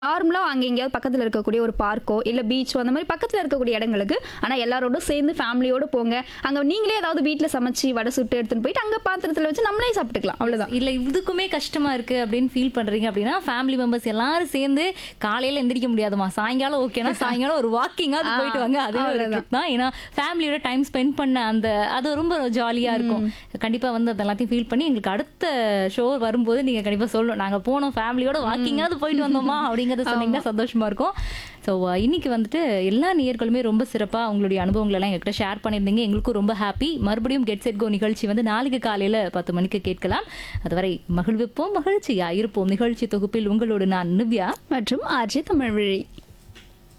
நார்மலாக அங்கே எங்கேயாவது பக்கத்தில் இருக்கக்கூடிய ஒரு பார்க்கோ இல்லை பீச்சோ அந்த மாதிரி பக்கத்தில் இருக்கக்கூடிய இடங்களுக்கு ஆனால் எல்லாரோட சேர்ந்து ஃபேமிலியோடு போங்க அங்கே நீங்களே ஏதாவது வீட்டில் சமைச்சு வடை சுட்டு எடுத்துன்னு போயிட்டு அங்கே பாத்திரத்தில் வச்சு நம்மளே சாப்பிட்டுக்கலாம் அவ்வளோதான் இல்ல இதுக்குமே கஷ்டமா இருக்கு அப்படின்னு ஃபீல் பண்றீங்க அப்படின்னா ஃபேமிலி மெம்பர்ஸ் எல்லாரும் சேர்ந்து காலையில எந்திரிக்க முடியாதுமா சாயங்காலம் ஓகேனா சாயங்காலம் ஒரு வாக்கிங்கா போயிட்டு வாங்க அது ஒரு trip தான் ஏன்னா ஃபேமிலியோட டைம் ஸ்பெண்ட் பண்ண அந்த அது ரொம்ப ஜாலியா இருக்கும் கண்டிப்பா வந்து அது எல்லாத்தையும் ஃபீல் பண்ணி எங்களுக்கு அடுத்த ஷோ வரும்போது நீங்க கண்டிப்பா சொல்லணும் நாங்க போனோம் ஃபேமிலியோட வாக்கிங்காவது போயிட்டு வந்தோமா அப்படிங்கறத சொன்னீங்கன்னா சந்தோஷமா இருக்கும் ஸோ இன்னைக்கு வந்துட்டு எல்லா நேயர்களுமே ரொம்ப சிறப்பா உங்களுடைய அனுபவங்கள் எல்லாம் எங்ககிட்ட ஷேர் பண்ணியிருந்தீங்க எங்களுக்கும் ரொம்ப ஹாப்பி மறுபடியும் கெட் செட் கோ நிகழ்ச்சி வந்து நாளைக்கு காலையில பத்து மணிக்கு கேட்கலாம் அதுவரை மகிழ்விப்போம் மகிழ்ச்சியா இருப்போம் நிகழ்ச்சி தொகுப்பில் உங்களோடு நான் நிவ்யா மற்றும் ஆர்ஜி தமிழ்விழி